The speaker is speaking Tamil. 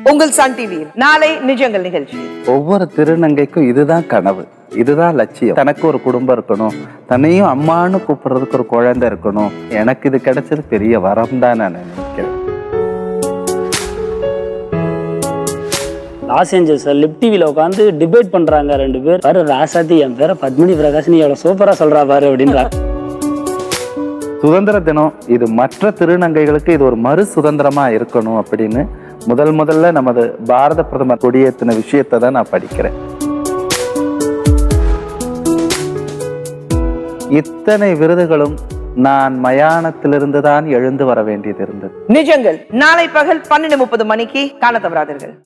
உங்கள் சன் டிவியில் நாளை நிஜங்கள் நிகழ்ச்சி ஒவ்வொரு திருநங்கைக்கும் இதுதான் கனவு இதுதான் லட்சியம் தனக்கு ஒரு குடும்பம் இருக்கணும் தன்னையும் அம்மான்னு கூப்பிடுறதுக்கு ஒரு குழந்தை இருக்கணும் எனக்கு இது கிடைச்சது பெரிய வரம் தான் நான் நினைக்கிறேன் லாஸ் ஏஞ்சல்ஸ்ல லிப் டிவில உட்காந்து டிபேட் பண்றாங்க ரெண்டு பேர் பாரு ராசாத்தி என் பேரை பத்மினி பிரகாஷ் நீ எவ்வளவு சூப்பரா சொல்றா பாரு அப்படின்றாங்க சுதந்திர தினம் இது மற்ற திருநங்கைகளுக்கு இது ஒரு மறு சுதந்திரமா இருக்கணும் அப்படின்னு முதல் முதல்ல நமது பாரத பிரதமர் கொடியேற்றின விஷயத்தை தான் நான் படிக்கிறேன் இத்தனை விருதுகளும் நான் மயானத்திலிருந்து தான் எழுந்து வர வேண்டியது இருந்தது நிஜங்கள் நாளை பகல் பன்னெண்டு முப்பது மணிக்கு காண தவறாதீர்கள்